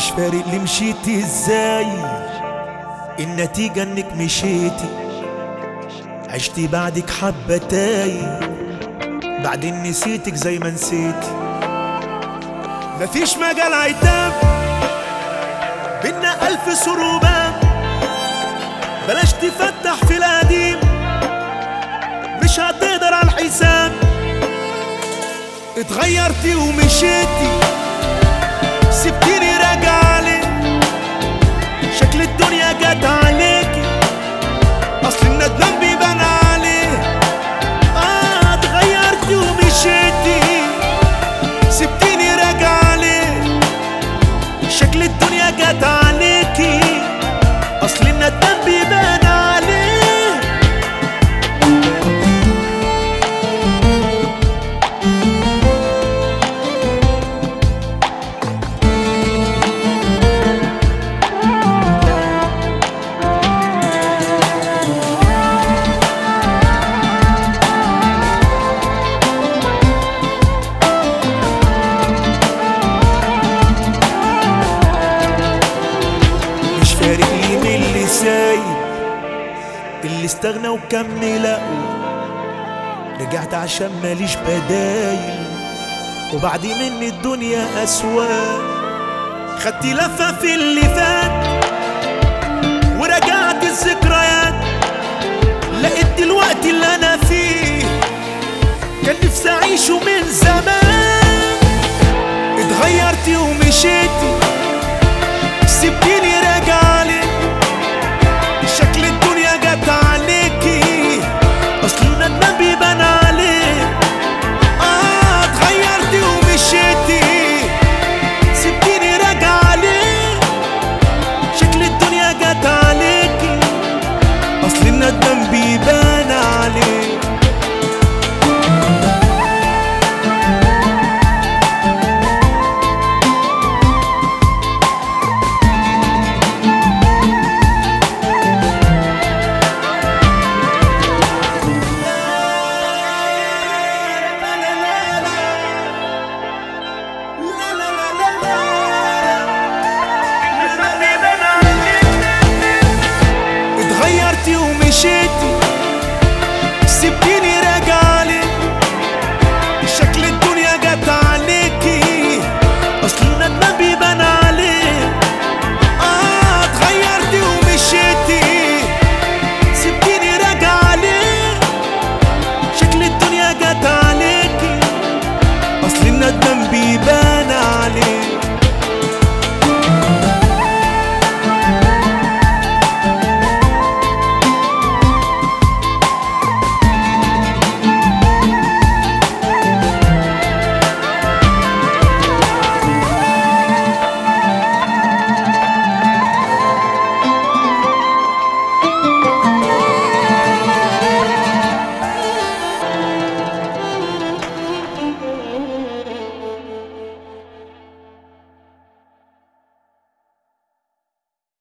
مش فارق لي مشيتي ازاي النتيجة انك مشيتي عشتي بعدك حبة تايه بعدين نسيتك زي ما نسيتي مفيش مجال عتاب بينا ألف سروبان بلاش تفتح في القديم مش هتقدر على الحساب اتغيرتي ومشيتي سبتيني راجع لك شكل الدنيا جت عليكي اصل الندمان بيبان عليه اه اتغيرتي ومشيتي سبتيني راجع لك شكل الدنيا جت عليكي اصل الندمان بيبان عليه مش فارق لي مين اللي سايب اللي استغنى وكمل اقوى رجعت عشان ماليش بدايل وبعد مني الدنيا اسوا خدتي لفة في اللي فات